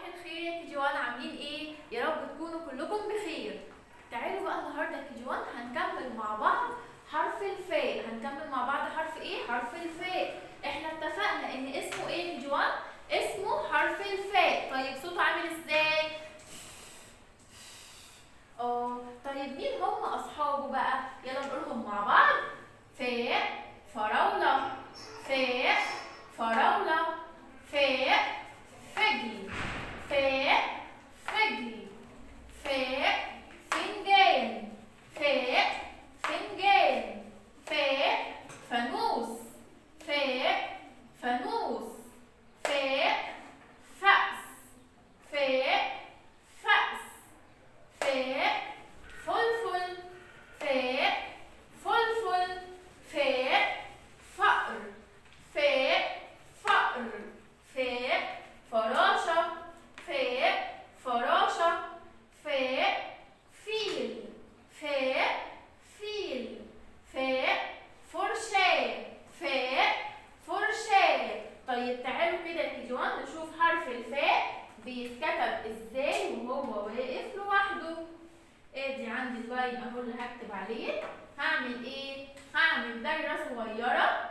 الخير يا كيجوان عاملين ايه؟ يا رب تكونوا كلكم بخير. تعالوا بقى النهارده يا كيجوان هنكمل مع بعض حرف الفاء، هنكمل مع بعض حرف ايه؟ حرف الفاء. احنا اتفقنا ان اسمه ايه يا كيجوان؟ اسمه حرف الفاء، طيب صوته عامل ازاي؟ اه طيب مين هم اصحابه بقى؟ يلا نقولهم مع بعض. فاء فراولة فاء فراولة فاء فجل فاء فجل فاء فنجان فاء فنجان فاء فانوس فاء فانوس فاء فأس فاء فأس فاء فلفل فاء فلفل فاء فأر فاء فأر فاء فراشة فاء فراشة فاء فيل فاء فيل فاء فرشاة فاء فرشاة طيب تعالوا كده يا كيجوان نشوف حرف الفاء بيتكتب ازاي وهو واقف لوحده ادي عندي اللاين اهو اللي هكتب عليه هعمل ايه هعمل دايره صغيره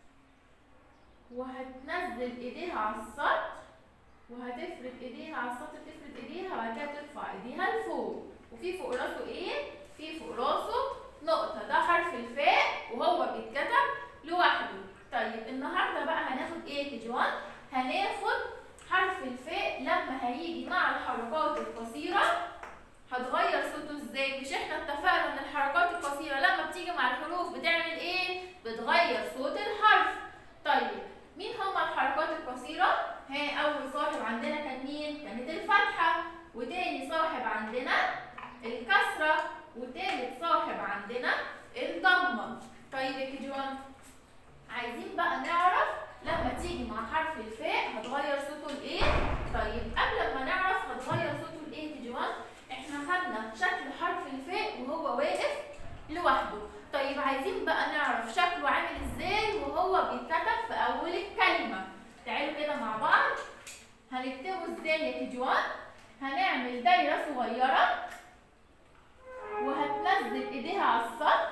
وهتنزل ايديها على السطر وهتفرد ايديها على السطر تفرد ايديها وبعد كده ترفع ايديها لفوق وفي فوق راسه ايه في فوق راسه نقطه ده حرف الفاء وهو بيتكتب لوحده طيب النهارده بقى هناخد ايه يا كيجوان هناخد حرف الفاء لما هيجي مع الحركات القصيره هتغير صوته ازاي مش احنا اتفقنا ان الحركات القصيره لما بتيجي مع الحروف بتعمل ايه بتغير صوت الحرف طيب مين هما الحركات القصيره ها اول صاحب عندنا كان مين كانت الفتحه وتاني صاحب عندنا الكسره وتالت صاحب عندنا الضمه طيب يا كيجوان عايزين بقى نعرف لما تيجي مع حرف الفاء هتغير صوته لايه طيب قبل ما نعرف هتغير صوته لايه يا كيجوان احنا خدنا شكل حرف الفاء وهو واقف لوحده طيب عايزين بقى نعرف شكله عامل ازاي وهو بيتكتب في اول الكلمه تعالوا كده مع بعض هنكتبه ازاي يا كيجوان هنعمل دايره صغيره وهتنزل ايديها على السطر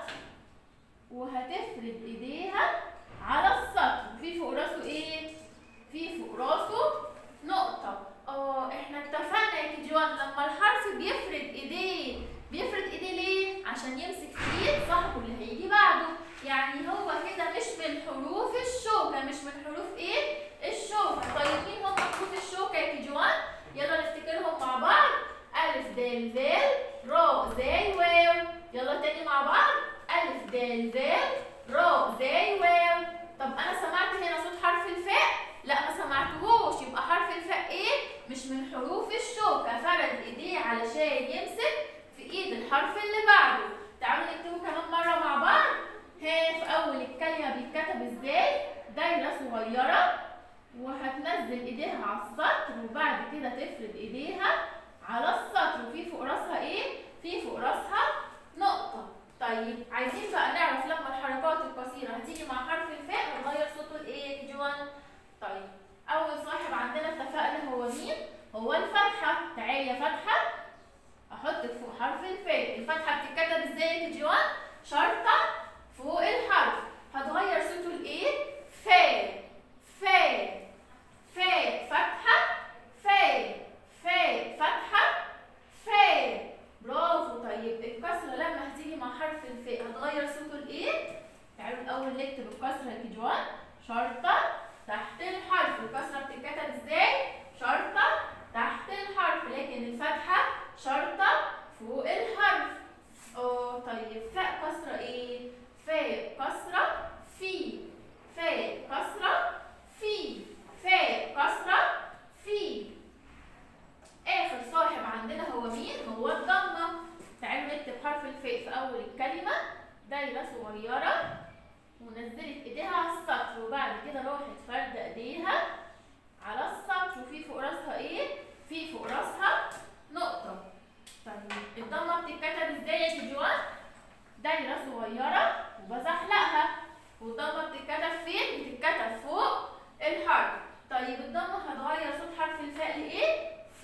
وهتفرد ايديها على السطر في فوق راسه ايه في فوق راسه نقطه اه احنا اتفقنا يا كيجوان لما الحرف بيفرد ايديه بيفرد ايديه ليه عشان يمسك في ايد صاحبه اللي هيجي بعده يعني هو كده مش من حروف الشوكه مش من حروف ايه الشوكه طيب مين هم حروف الشوكه يا كيجوان يلا نفتكرهم مع بعض الف د ذال را زاي واو يلا تاني مع بعض الف د ذال را زاي واو طب انا سمعت هنا صوت حرف الفاء لا ما سمعتهوش يبقى حرف الفاء ايه مش من حروف الشوكه فرد ايديه علشان يمسك في ايد الحرف اللي بعده تعالوا نكتبه كمان مره مع بعض ها في اول الكلمه بيتكتب ازاي دايره صغيره وهتنزل ايديها على السطر وبعد كده تفرد ايديها على السطر وفي فوق راسها ايه في فوق راسها نقطه طيب عايزين بقى نعرف لما الحركات القصيره هتيجي مع حرف الفاء هنغير صوته لايه يا جوان طيب اول صاحب عندنا اتفقنا هو مين هو الفتحه تعالي يا فتحه احطك فوق حرف الفاء الفتحه بتتكتب ازاي يا جوان شرطه فوق الحرف هتغير صوته لايه فاء فاء فاء فتحه فاء فاء فتحه فاء برافو طيب الكسره لما هتيجي مع حرف الفاء هتغير صوته لايه تعالوا الاول نكتب الكسره يا كيجوان شرطه تحت الحرف الكسره بتتكتب ازاي شرطه تحت الحرف لكن الفتحه شرطه فوق الحرف اه طيب فاء كسره ايه فاء كسره في فاء كسره في فاء كسره في اخر صاحب عندنا هو مين هو الضمه تعالوا نكتب حرف الفاء في اول الكلمه دايره صغيره ونزلت ايديها على السطر وبعد كده راحت فارده ايديها على السطر وفي فوق راسها ايه في فوق راسها نقطه طيب الضمه بتتكتب ازاي يا كيجوان دايره صغيره وبزحلقها والضمه بتتكتب فين بتتكتب فوق الحرف طيب الضمه هتغير صوت حرف الفاء لايه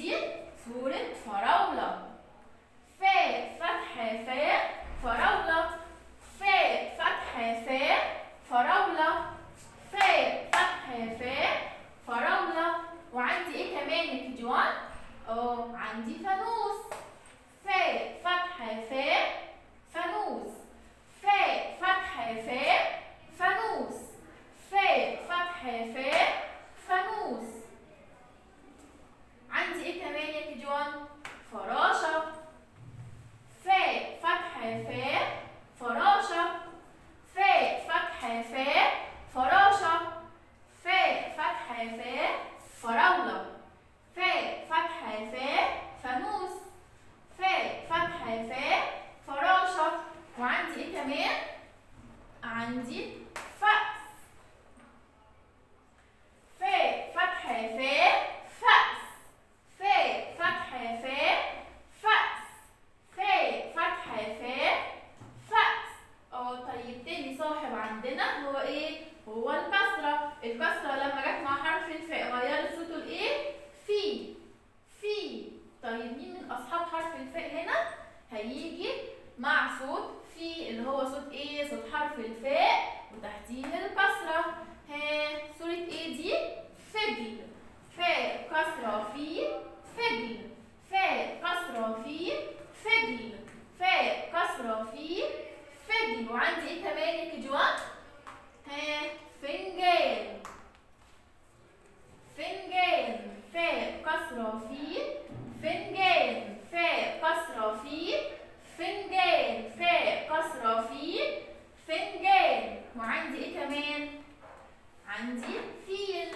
عندي صورة فراولة ف فتح ف فراولة ف فتح ف فراولة ف فتح ف فراولة وعندي ايه كمان يا كي جوان؟ اه عندي فانوس ف فتح ف فانوس ف فتح ف فانوس ف فتح ف فانوس عندي ايه كمان يا كي جوان؟ فراشة ف فتح ف فراشة ف فتح ف فراشة ف فتح ف فراولة ف فتح ف فانوس ف فتح ف فراشة وعندي ايه كمان؟ عندي فأس ف فتح ف فأس ف فتح ف فأس ف فتح ف فأس اه طيب تاني صاحب عندنا هو ايه؟ هو الكسرة الكسرة لما جت مع حرف الفاء غيرت صوته لايه؟ في في طيب مين من أصحاب حرف الفاء هنا؟ هيجي مع صوت في اللي هو صوت ايه؟ صوت حرف الفاء وتحتيه الكسرة ها صورة ايه دي؟ فجل فاء كسرة في فجل فاء كسرة في فجل فاء كسرة في فجل وعندي ايه كمان يا كجوان؟ ها فنجان فنجان فاء كسرة في فنجان فاء كسرة في فنجان فاء كسرة في فنجان وعندي ايه كمان؟ عندي فيل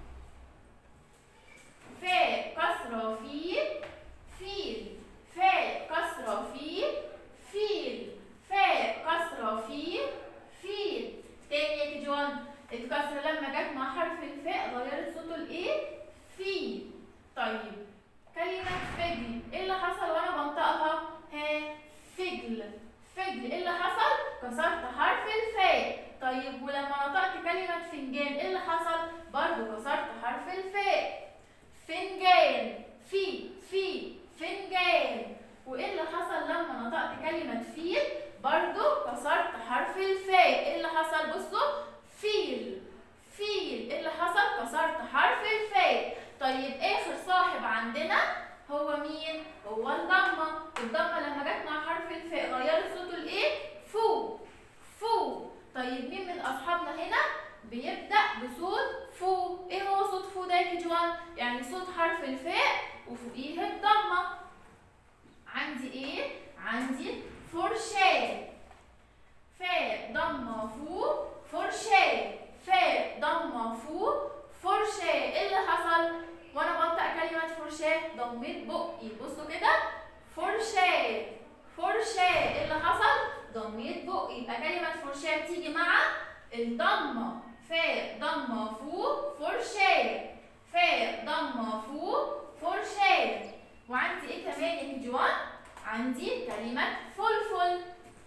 فاء كسرة في فيل فاء كسرة في فيل فاء كسرة في فيل تاني يا كجوان الكسرة لما جت مع حرف الفاء غيرت صوته لايه؟ في طيب كلمة فجل ايه اللي حصل وانا بنطقها؟ ها فجل فجل ايه اللي حصل؟ كسرت حرف الفاء طيب ولما نطقت كلمة فنجان ايه اللي حصل؟ برضو كسرت حرف الفاء فنجان في في فنجان وايه اللي حصل لما نطقت كلمة فيل؟ برضو كسرت حرف الفاء ايه اللي حصل؟ بصوا فيل فيل ايه اللي حصل؟ كسرت حرف الفاء طيب اخر صاحب عندنا هو مين؟ هو الضمة الضمة لما جت مع حرف الفاء غيرت صوته لايه؟ فو فو طيب مين من اصحابنا هنا بيبدأ بصوت فو ايه هو صوت فو ده يا كجوان؟ يعني صوت حرف الفاء وفوقيه الضمة عندي ايه؟ عندي فرشاة فاء ضمة فو فرشاة فاء ضمة فو فرشاة ايه اللي حصل؟ وانا بنطق كلمة فرشاة ضميت بقي بصوا كده فرشاة فرشاة ايه اللي حصل؟ ضميت بقي يبقى كلمة فرشاة بتيجي مع الضمة فاء ضمة فو فرشاة فاء ضمة فو فرشاة وعندي ايه كمان يا كجوان؟ عندي كلمة فلفل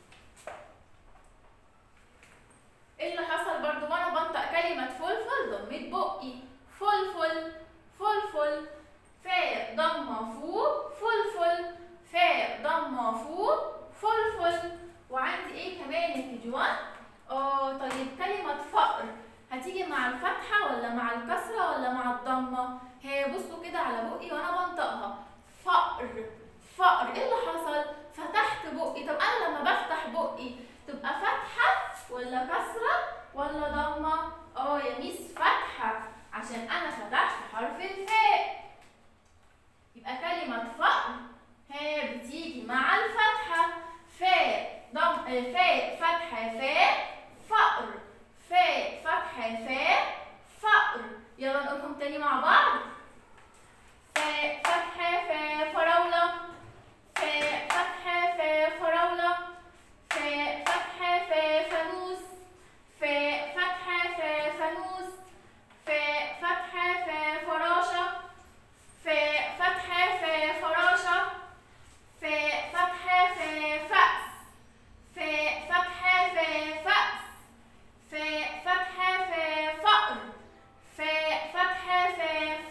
ايه اللي حصل برضو وانا بنطق كلمة فلفل ضميت بقي فلفل فلفل فاء ضمة فو فلفل فاء ضمة فو فلفل وعندي ايه كمان يا كجوان؟ اه طيب كلمة فقر هتيجي مع الفتحة ولا مع الكسرة ولا مع الضمة؟ هي بصوا كده على بقي وانا بنطقها فقر فقر ايه اللي حصل؟ فتحت بقي طب انا لما بفتح بقي تبقى فتحة ولا كسرة ولا ضمة؟ اه يا ميس فتحة عشان انا فتحت حرف الفاء يبقى كلمة فقر هي بتيجي مع الفتحة فاء ضم آه، فاء فتحة فاء فقر فاء فتحة فاء فقر يلا نقولهم تاني مع بعض فاء فتحة فاء فراولة فاء فتحة فاء فراولة فاء فتحة فاء فانوس فاء فتحة فاء فانوس فاء فتحة فاء فراشة فاء فتحة فاء فراشة فاء فتحة فاء فأس فاء فتحة فاء فأس فاء فتحة فاء فقر فاء فتحة فاء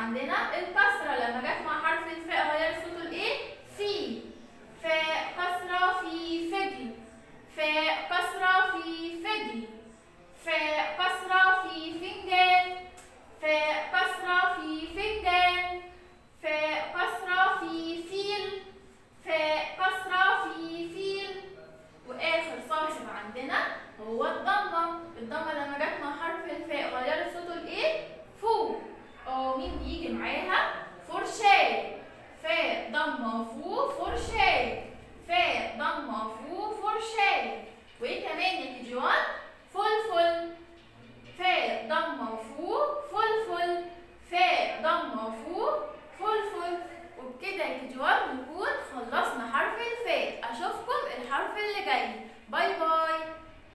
عندنا الكسرة لما جت مع حرف الفاء غيرت صوته لايه؟ في فاء كسرة في فجل فاء كسرة في فجل فاء كسرة في فنجان فاء كسرة في فنجان فاء كسرة في فيل فاء كسرة في فيل وآخر صاحب عندنا هو الضم